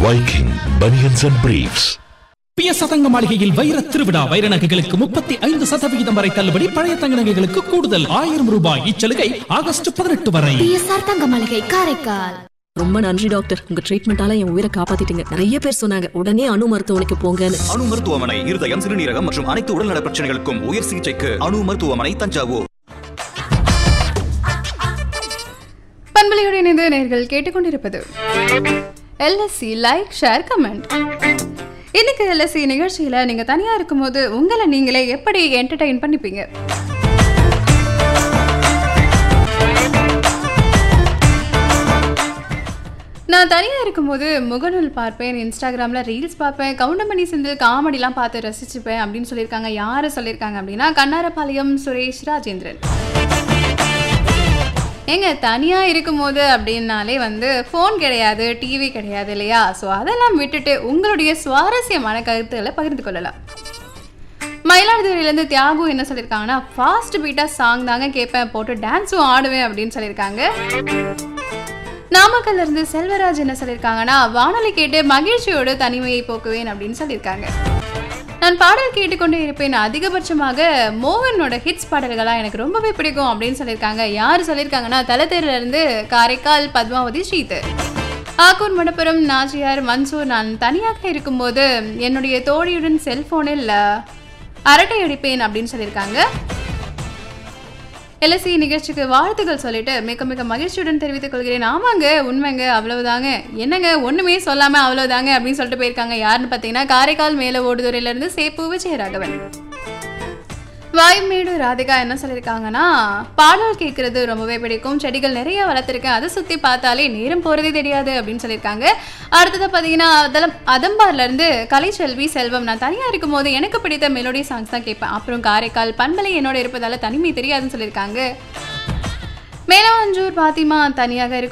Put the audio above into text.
Viking Bunions and Briefs. பிய சதங்க மாளிகையில் வைர திருவிழா வைர நகைகளுக்கு முப்பத்தி ஐந்து சதவிகிதம் வரை தள்ளுபடி பழைய தங்க நகைகளுக்கு கூடுதல் ஆயிரம் ரூபாய் இச்சலுகை ஆகஸ்ட் பதினெட்டு வரை பிஎஸ்ஆர் தங்க மளிகை காரைக்கால் ரொம்ப நன்றி டாக்டர் உங்க ட்ரீட்மெண்டால என் உயிரை காப்பாத்திட்டீங்க நிறைய பேர் சொன்னாங்க உடனே அணு மருத்துவமனைக்கு போங்கன்னு அணு மருத்துவமனை இருதயம் சிறுநீரகம் மற்றும் அனைத்து உடல்நல பிரச்சனைகளுக்கும் உயர் சிகிச்சைக்கு அணு மருத்துவமனை தஞ்சாவூர் பண்பலையோடு இணைந்து நேர்கள் கேட்டுக்கொண்டிருப்பது எல்எஸ்சி லைக் ஷேர் கமெண்ட் இன்னைக்கு எல்எஸ்சி நிகழ்ச்சியில நீங்க தனியா இருக்கும்போது உங்களை நீங்களே எப்படி என்டர்டெயின் பண்ணிப்பீங்க நான் தனியாக இருக்கும்போது முகநூல் பார்ப்பேன் இன்ஸ்டாகிராமில் ரீல்ஸ் பார்ப்பேன் கவுண்டமணி செந்தில் காமெடிலாம் பார்த்து ரசிச்சுப்பேன் அப்படின்னு சொல்லியிருக்காங்க யார் சொல்லியிருக்காங்க அப்படின்னா கண்ணாரபாளையம் சுரேஷ் ராஜேந்திரன் ஏங்க தனியாக இருக்கும்போது அப்படின்னாலே வந்து ஃபோன் கிடையாது டிவி கிடையாது இல்லையா ஸோ அதெல்லாம் விட்டுட்டு உங்களுடைய சுவாரஸ்யமான கருத்துக்களை பகிர்ந்து கொள்ளலாம் மயிலாடுதுறையிலேருந்து தியாகு என்ன சொல்லியிருக்காங்கன்னா ஃபாஸ்ட் பீட்டாக சாங் தாங்க கேட்பேன் போட்டு டான்ஸும் ஆடுவேன் அப்படின்னு சொல்லியிருக்காங்க நாமக்கல்ல இருந்து செல்வராஜ் என்ன சொல்லியிருக்காங்கன்னா வானொலி கேட்டு மகிழ்ச்சியோடு தனிமையை போக்குவேன் அப்படின்னு சொல்லியிருக்காங்க நான் பாடல் கேட்டுக்கொண்டே இருப்பேன் அதிகபட்சமாக மோகனோட ஹிட்ஸ் பாடல்களாக எனக்கு ரொம்பவே பிடிக்கும் அப்படின்னு சொல்லியிருக்காங்க யார் சொல்லியிருக்காங்கன்னா தலத்தேரில இருந்து காரைக்கால் பத்மாவதி ஸ்ரீத் ஆக்கூர் மடப்புரம் நாச்சியார் மன்சூர் நான் தனியாக இருக்கும்போது என்னுடைய தோழியுடன் செல்போனில் அரட்டை அடிப்பேன் அப்படின்னு சொல்லியிருக்காங்க எல்எஸ்சி நிகழ்ச்சிக்கு வாழ்த்துக்கள் சொல்லிட்டு மிக மிக மகிழ்ச்சியுடன் தெரிவித்துக் கொள்கிறேன் ஆமாங்க உண்மைங்க அவ்வளவுதாங்க என்னங்க ஒண்ணுமே சொல்லாம அவ்வளவுதாங்க அப்படின்னு சொல்லிட்டு போயிருக்காங்க யாருன்னு பார்த்தீங்கன்னா காரைக்கால் மேல ஓடுதுறையில இருந்து சேப்பு விஜயராகவன் வாய்மேடு ராதிகா என்ன சொல்லியிருக்காங்கன்னா பாடல் கேட்கறது ரொம்பவே பிடிக்கும் செடிகள் நிறைய வளர்த்துருக்கேன் அதை சுற்றி பார்த்தாலே நேரம் போகிறதே தெரியாது அப்படின்னு சொல்லியிருக்காங்க அடுத்தது பார்த்தீங்கன்னா அதலம் அதம்பார்ல இருந்து கலைச்செல்வி செல்வம் நான் தனியாக இருக்கும்போது எனக்கு பிடித்த மெலோடி சாங்ஸ் தான் கேட்பேன் அப்புறம் காரைக்கால் பண்பலை என்னோட இருப்பதால தனிமை தெரியாதுன்னு சொல்லியிருக்காங்க மேலவஞ்சூர் பாத்திமா தனியாக இருக்கும்